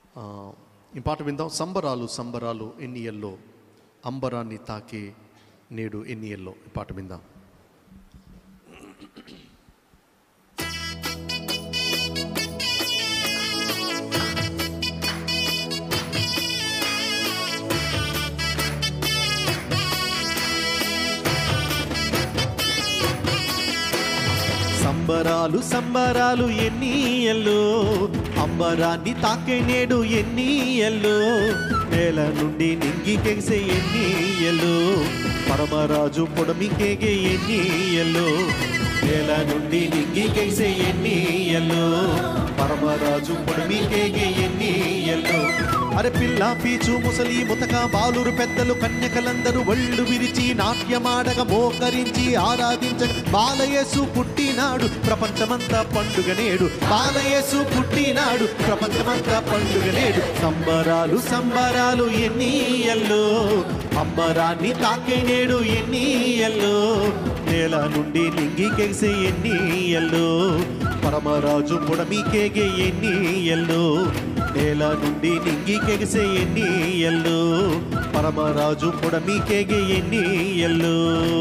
ఆ, ఈ పాట విందాం సంబరాలు సంబరాలు ఎన్నియల్లో అంబరాన్ని తాకే నేడు ఎన్నియల్లో ఈ పాట విందాం సంబరాలు సంబరాలు ఎన్నియల్లో అంబరాన్ని తాకే నేడు ఎన్నియల్లో నేల నుండి నింగి కెగిసే ఎన్నియల్లో పరమరాజు పొడమికేగే ఎన్నియల్లో నేల నుండి నింగి కెగిసే ఎన్నియల్లో పరమరాజు పొడమికేగే ఎన్నియల్లో అరే పిల్ల పీచు ముసలి ముతక బాలురు పెద్దలు కన్యకలందరూ ఒళ్ళు విరిచి నాట్యమాడగ మోకరించి ఆరాధించ బాలయేసు పుట్టినాడు ప్రపంచమంతా పండుగ నేడు బాలయేసు పుట్టినాడు ప్రపంచమంతా పండుగ నేడు సంబరాలు సంబరాలు ఎన్నియల్లో అంబరాన్ని తాకే నేడు ఎన్నియల్లో నేల నుండి నింగి కెగిసే ఎన్నియల్లో పరమరాజు పుడమికేగే ఎన్నియల్లో నేల నుండి నింగి కెగిసే ఎన్నియల్లో పరమరాజు పుడమికేగే ఎన్నియల్లో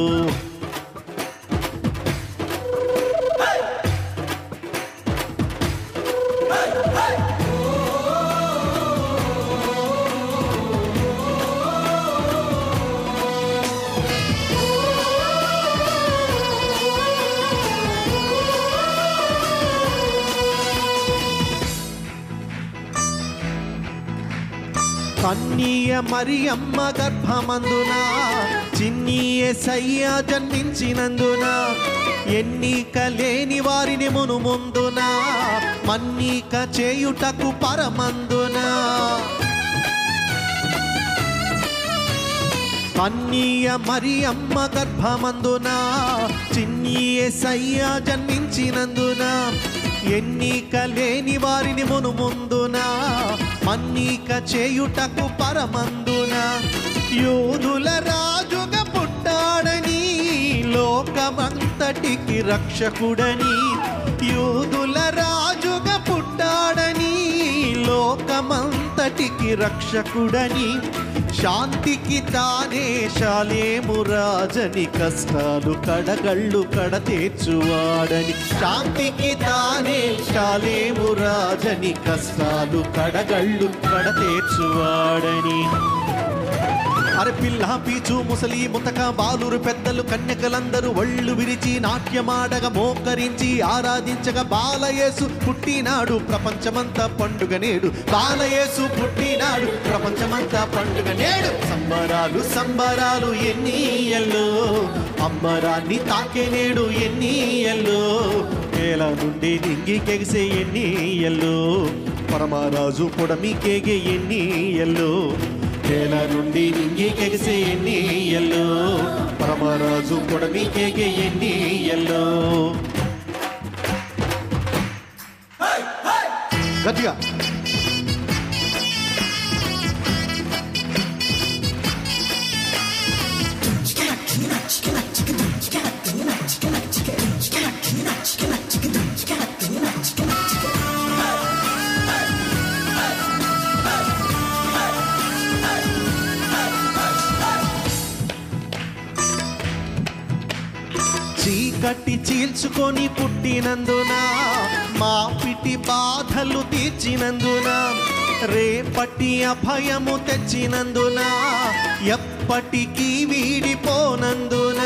కన్నీయ మరియమ్మ గర్భమందున చిన్నీయ సయ్య జన్మించినందున ఎన్నిక లేని వారిని మును ముందున మన్నిక చేయుటకు పరమందున కన్నీయ మరియమ్మ గర్భమందున చిన్నీయ సయ్య జన్మించినందున ఎన్నిక లేని వారిని మును ముందున మన్నిక చేయుటకు పరమందున యోధుల రాజుగా పుట్టాడని లోకమంతటికి రక్షకుడని యోధుల రాజుగా పుట్టాడని లోకమంతటికి రక్షకుడని శాంతికి తానే శాలేము రాజని కష్టాలు కడగళ్ళు కడతీర్చువాడని శాంతికి తానే శాలేము రాజని కష్టాలు కడగళ్ళు కడతీర్చువాడని అరే పిల్ల పీచు ముసలి ముతక బాలురు పెద్దలు కన్యకలందరూ ఒళ్ళు విరిచి నాట్యమాడగ మోకరించి ఆరాధించగా బాలయేసు పుట్టినాడు ప్రపంచమంతా పండుగ నేడు బాలయేసు పుట్టినాడు ప్రపంచమంతా పండుగ నేడు సంబరాలు సంబరాలు ఎన్నియల్లో అంబరాన్ని తాకే నేడు ఎన్నియల్లో నేల నుండి నింగి కెగిసే ఎన్నియల్లో పరమరాజు పొడమికేగే ఎన్నియల్లో నేల నుండి నింగి కెగిసే ఎన్నియల్లో పరమరాజు పొడమికేగే ఎన్నియల్లో గట్టిగా చీకటి చీల్చుకొని పుట్టినందున మా పిటి బాధలు తీర్చినందున రేపటి అభయము తెచ్చినందున ఎప్పటికీ వీడిపోనందున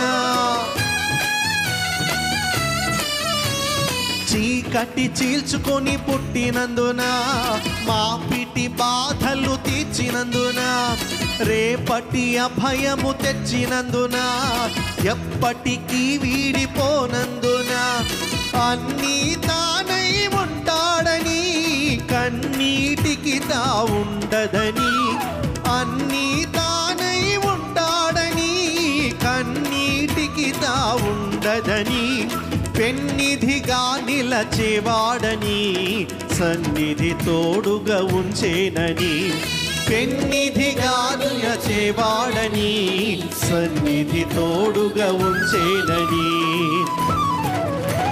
చీకటి చీల్చుకొని పుట్టినందున మా పిటి బాధలు తీర్చినందున రేపటి అభయము తెచ్చినందున ఎప్పటికీ వీడిపోనందున అన్నీ తానై ఉంటాడని కన్నీటికి తా ఉండదని అన్నీ తానై ఉంటాడని కన్నీటికి తా ఉండదని పెన్నిధిగా నిలచేవాడని సన్నిధి తోడుగా ఉంచేనని పెన్నిధిగా నిలచేవాడని సన్నిధి తోడుగా ఉంచేనని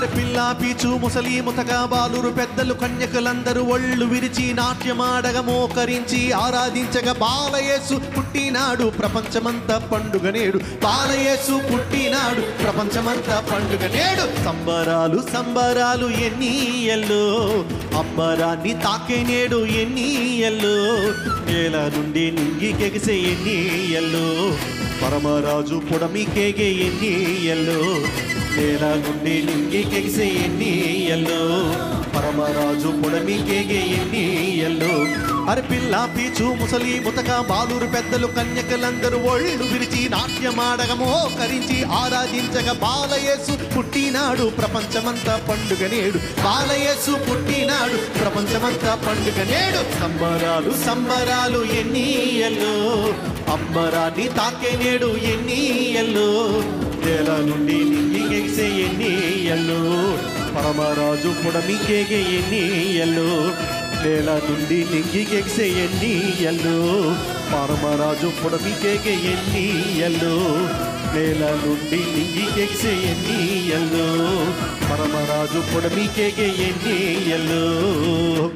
అరే పిల్ల పీచు ముసలి ముతక బాలురు పెద్దలు కన్యకలందరూ ఒళ్ళు విరిచి నాట్యమాడగ మోకరించి ఆరాధించగా బాలయేసు పుట్టినాడు ప్రపంచమంతా పండుగ నేడు బాలయేసు పుట్టినాడు ప్రపంచమంతా పండుగ నేడు సంబరాలు సంబరాలు ఎన్ని ఎల్లో అంబరాన్ని తాకే నేడు ఎన్ని ఎల్లో నేల నుండి నింగి కెగిసే ఎన్ని ఎల్లో పరమరాజు పుడమి కేగే ఎన్ని ఎల్లో నేల నుండి నింగి కెగిసే ఎన్ని ఎల్లో పరమరాజు పుడమి కేగే ఎన్ని ఎల్లో అరే పిల్ల పీచు ముసలి ముతక బాలురు పెద్దలు కన్యకలందరూ ఒళ్ళు విరిచి నాట్యమాడగ మోకరించి ఆరాధించగా బాలయేసు పుట్టినాడు ప్రపంచమంతా పండుగ నేడు బాలయేసు పుట్టినాడు ప్రపంచమంతా పండుగ నేడు సంబరాలు సంబరాలు ఎన్ని ఎల్లో అంబరాన్ని తాకే నేడు ఎన్ని ఎల్లో నేల నుండి నింగి ఎగిసే ఎన్ని ఎల్లో పరమరాజు పుడమి కేగే ఎన్ని ఎల్లో నేల నుండి నింగి ఎగిసే ఎన్ని ఎల్లో పరమరాజు పుడమి కేగే ఎన్ని ఎల్లో నేల నుండి నింగి ఎగిసే ఎన్ని ఎల్లో పరమరాజు పుడమి కేగే ఎన్ని ఎల్లో